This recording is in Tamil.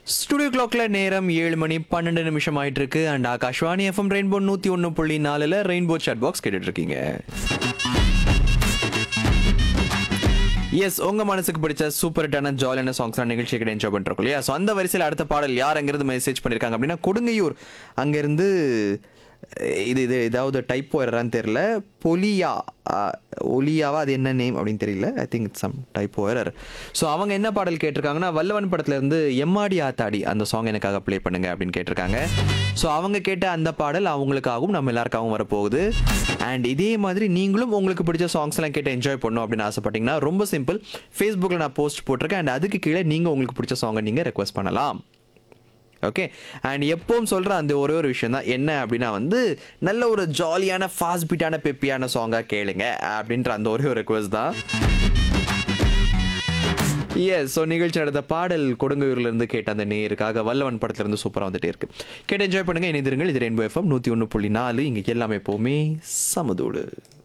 ஸ்டுடியோ கிளாக்ல நேரம் ஏழு மணி பன்னெண்டு நிமிஷம் ஆயிட்டு இருக்கு அண்ட் ஆகாஷ்வாணி எஃப்எம் ரெயின்போ நூத்தி ஒன்று புள்ளி நாலுல ரெயின்போ சாட் பாக்ஸ் கேட்டுட்டு இருக்கீங்க எஸ் உங்க மனசுக்கு பிடிச்ச சூப்பர் ஹிட்டான ஜாலியான சாங்ஸ் நிகழ்ச்சி கிட்ட என்ஜாய் பண்றோம் இல்லையா ஸோ அந்த வரிசையில் அடுத்த பாடல் யார் அங்கிருந்து மெசேஜ் பண்ணிருக்காங்க அப்படின்னா கொடுங்கையூர் அங்கிருந்து அஹ், இது இது ஏதாவது டைப் போயிடுறான்னு தெரியல பொலியா அஹ், ஒலியாவா அது என்ன நேம் அப்படின்னு தெரியல I think it's some type error so அவங்க என்ன பாடல் கேட்டிருக்காங்கன்னா வல்லவன் படத்துல இருந்து எம்மாடி ஆத்தாடி அந்த சாங் எனக்காக ப்ளே பண்ணுங்க அப்படின்னு கேட்டிருக்காங்க ஸோ அவங்க கேட்ட அந்த பாடல் அவங்களுக்காகவும் நம்ம எல்லாருக்காகவும் வரப்போகுது அண்ட் இதே மாதிரி நீங்களும் உங்களுக்கு பிடிச்ச சாங்ஸ் எல்லாம் கேட்டு என்ஜாய் பண்ணணும் அப்படின்னு ஆசைப்பட்டீங்கன்னா ரொம்ப சிம்பிள் ஃபேஸ்புக்கில் நான் போஸ்ட் போட்டிருக்கேன் அண்ட் அதுக்கு கீழே நீங்கள் உங்களுக்கு பிடிச்ச சாங்கை நீங்கள் ரெக்வஸ்ட் பண்ணலாம் ஓகே அண்ட் எப்பவும் சொல்கிற அந்த ஒரே ஒரு விஷயம் தான் என்ன அப்படின்னா வந்து நல்ல ஒரு ஜாலியான ஃபாஸ்ட் பீட்டான பெப்பியான சாங்காக கேளுங்க அப்படின்ற அந்த ஒரே ஒரு ரெக்வஸ்ட் தான் எஸ் ஸோ நிகழ்ச்சி நடந்த பாடல் கொடுங்கையூர்ல இருந்து கேட்ட அந்த நேருக்காக வல்லவன் படத்துல இருந்து சூப்பராக வந்துட்டே இருக்கு கேட்டு என்ஜாய் பண்ணுங்க இணைந்திருங்கள் இது ரெயின்போ எஃப்எம் நூற்றி ஒன்று புள்ளி நாலு இங்கே எல்லாமே எப்போவுமே சமதோடு